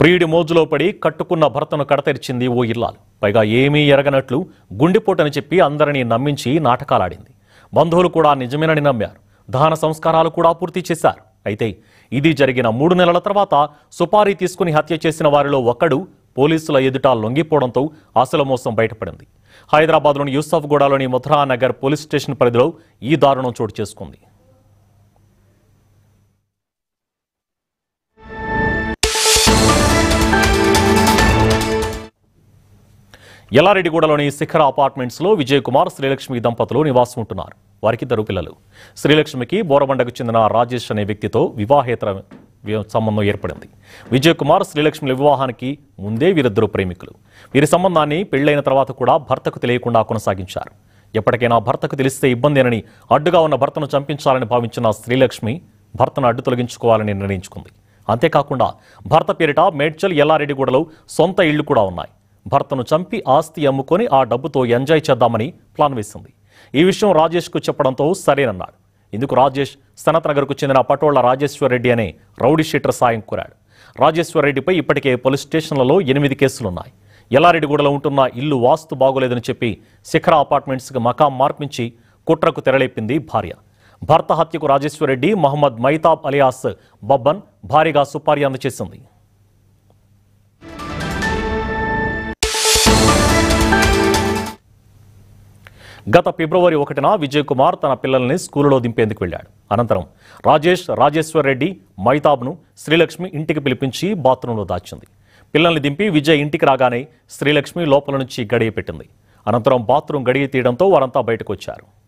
ప్రియుడి మోజులో పడి కట్టుకున్న భర్తను కడతెరిచింది ఓ ఇల్లాలు పైగా ఏమీ ఎరగనట్లు గుండెపోటని చెప్పి అందరినీ నమ్మించి నాటకాలాడింది బంధువులు కూడా నిజమేనని నమ్మారు దహన సంస్కారాలు కూడా పూర్తి చేశారు అయితే ఇది జరిగిన మూడు నెలల తర్వాత సుపారీ తీసుకుని హత్య చేసిన వారిలో ఒక్కడు పోలీసుల ఎదుట లొంగిపోవడంతో అసలు మోసం బయటపడింది హైదరాబాద్లోని యూసఫ్గూడలోని ముథరా నగర్ పోలీస్ స్టేషన్ పరిధిలో ఈ దారుణం చోటు చేసుకుంది ఎల్లారెడ్డిగూడలోని శిఖర అపార్ట్మెంట్స్లో విజయ్ కుమార్ శ్రీలక్ష్మి దంపతులు నివాసం ఉంటున్నారు వారికి ఇద్దరు పిల్లలు శ్రీలక్ష్మికి బోరబండకు చెందిన రాజేష్ అనే వ్యక్తితో వివాహేతర వి- సంబంధం ఏర్పడింది విజయ్ కుమార్ శ్రీలక్ష్మిల వివాహానికి ముందే వీరిద్దరు ప్రేమికులు వీరి సంబంధాన్ని పెళ్లైన తర్వాత కూడా భర్తకు తెలియకుండా కొనసాగించారు ఎప్పటికైనా భర్తకు తెలిస్తే ఇబ్బందేనని అడ్డుగా ఉన్న భర్తను చంపించాలని భావించిన శ్రీలక్ష్మి భర్తను అడ్డు తొలగించుకోవాలని నిర్ణయించుకుంది అంతేకాకుండా భర్త పేరిట మేడ్చల్ ఎల్లారెడ్డిగూడలో సొంత ఇళ్లు కూడా ఉన్నాయి భర్తను చంపి ఆస్తి అమ్ముకొని ఆ డబ్బుతో ఎంజాయ్ చేద్దామని ప్లాన్ వేసింది ఈ విషయం రాజేష్కు చెప్పడంతో సరేనన్నాడు ఇందుకు రాజేష్ సనత్ నగర్కు చెందిన పటోళ్ల రాజేశ్వర్ రెడ్డి అనే రౌడీ షీటర్ సాయం కోరాడు రాజేశ్వర్ రెడ్డిపై ఇప్పటికే పోలీస్ స్టేషన్లలో ఎనిమిది కేసులున్నాయి ఎల్లారెడ్డిగూడలో ఉంటున్న ఇల్లు వాస్తు బాగోలేదని చెప్పి శిఖర అపార్ట్మెంట్స్కి మకాం మార్పించి కుట్రకు తెరలేపింది భార్య భర్త హత్యకు రాజేశ్వర్ రెడ్డి మహమ్మద్ మైతాబ్ అలియాస్ బబ్బన్ భారీగా సుపారీ అందజేసింది గత ఫిబ్రవరి ఒకటిన విజయ్ కుమార్ తన పిల్లల్ని స్కూలులో దింపేందుకు వెళ్ళాడు అనంతరం రాజేష్ రాజేశ్వర్ రెడ్డి మైతాబ్ను శ్రీలక్ష్మి ఇంటికి పిలిపించి బాత్రూంలో దాచింది పిల్లల్ని దింపి విజయ్ ఇంటికి రాగానే శ్రీలక్ష్మి లోపల నుంచి గడియ పెట్టింది అనంతరం బాత్రూం గడియ తీయడంతో వారంతా బయటకు వచ్చారు